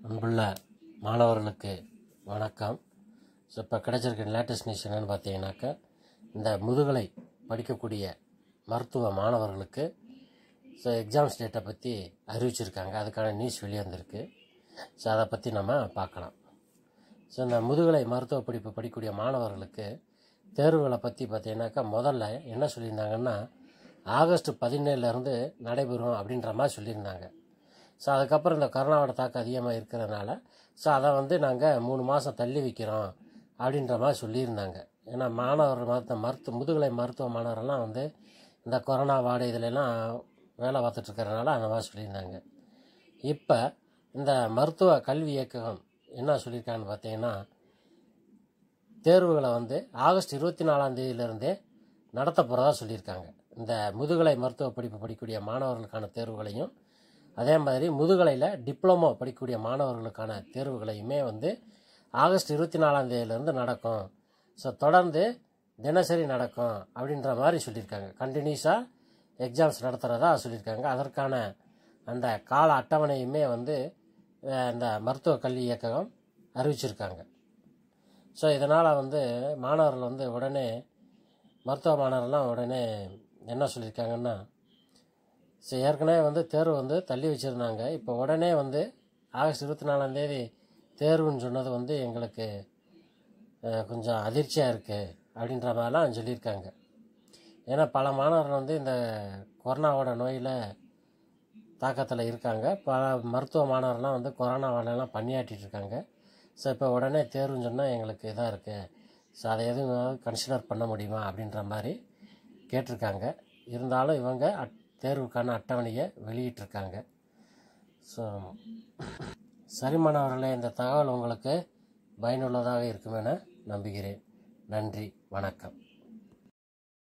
அன்புள்ள மாணவர்களுக்கு வணக்கம் ஸோ இப்போ கிடைச்சிருக்க லேட்டஸ்ட் நியூஸ் என்னென்னு பார்த்தீங்கன்னாக்கா இந்த முதுகலை படிக்கக்கூடிய மருத்துவ மாணவர்களுக்கு ஸோ எக்ஸாம்ஸ் டேட்டை பற்றி அறிவிச்சிருக்காங்க அதுக்கான நியூஸ் வெளியே வந்திருக்கு ஸோ அதை பற்றி நம்ம பார்க்கலாம் ஸோ இந்த முதுகலை மருத்துவ படிப்பு படிக்கக்கூடிய மாணவர்களுக்கு தேர்வுகளை பற்றி பார்த்தீங்கன்னாக்கா முதல்ல என்ன சொல்லியிருந்தாங்கன்னா ஆகஸ்ட் பதினேழுலேருந்து நடைபெறும் அப்படின்ற மாதிரி சொல்லியிருந்தாங்க ஸோ அதுக்கப்புறம் இந்த கொரோனாவோட தாக்கம் அதிகமாக இருக்கிறதுனால ஸோ அதை வந்து நாங்கள் மூணு மாதம் தள்ளி வைக்கிறோம் அப்படின்ற மாதிரி சொல்லியிருந்தாங்க ஏன்னா மாணவர் மருத்துவ மருத்துவ முதுகலை மருத்துவ மாணவரெல்லாம் வந்து இந்த கொரோனா வார்டு இதிலெல்லாம் வேலை பார்த்துட்ருக்கறனால அந்த மாதிரி சொல்லியிருந்தாங்க இப்போ இந்த மருத்துவ கல்வி இயக்ககம் என்ன சொல்லியிருக்காங்கன்னு பார்த்தீங்கன்னா தேர்வுகளை வந்து ஆகஸ்ட் இருபத்தி நாலாம் தேதியிலிருந்தே நடத்த போகிறதா சொல்லியிருக்காங்க இந்த முதுகலை மருத்துவ படிப்பு படிக்கக்கூடிய மாணவர்களுக்கான தேர்வுகளையும் அதே மாதிரி முதுகலையில் டிப்ளமோ படிக்கக்கூடிய மாணவர்களுக்கான தேர்வுகளையுமே வந்து ஆகஸ்ட் இருபத்தி நாலாம் தேதியிலேருந்து நடக்கும் ஸோ தொடர்ந்து தினசரி நடக்கும் அப்படின்ற மாதிரி சொல்லியிருக்காங்க கண்டினியூஸாக எக்ஸாம்ஸ் நடத்துகிறதா சொல்லியிருக்காங்க அதற்கான அந்த கால அட்டவணையுமே வந்து அஹ், இந்த மருத்துவ கல்வி இயக்ககம் அறிவிச்சிருக்காங்க ஸோ இதனால் வந்து மாணவர்கள் வந்து உடனே மருத்துவ மாணவர்கள்லாம் உடனே என்ன சொல்லியிருக்காங்கன்னா ஸோ ஏற்கனவே வந்து தேர்வு வந்து தள்ளி வச்சுருந்தாங்க இப்போ உடனே வந்து ஆகஸ்ட் இருபத்தி நாலாம் தேதி தேர்வுன்னு சொன்னது வந்து எங்களுக்கு அஹ், கொஞ்சம் அதிர்ச்சியாக இருக்குது அப்படின்ற மாதிரிலாம் சொல்லியிருக்காங்க ஏன்னா பல மாணவர்கள் வந்து இந்த கொரோனாவோட நோயில் தாக்கத்தில் இருக்காங்க பல மருத்துவ மாணவர்கள்லாம் வந்து கொரோனா வேலையெல்லாம் பணியாற்றிட்டு இருக்காங்க ஸோ இப்போ உடனே தேர்வுன்னு சொன்னால் எங்களுக்கு இதாக இருக்குது ஸோ அதை எதுவும் கன்சிடர் பண்ண முடியுமா அப்படின்ற மாதிரி கேட்டிருக்காங்க இருந்தாலும் இவங்க அட் தேர்வுக்கான அட்டவணையை வெளியிட்டிருக்காங்க ஸோ சரி மாணவர்களே இந்த தகவல் உங்களுக்கு பயனுள்ளதாக இருக்கும் என நம்புகிறேன் நன்றி வணக்கம்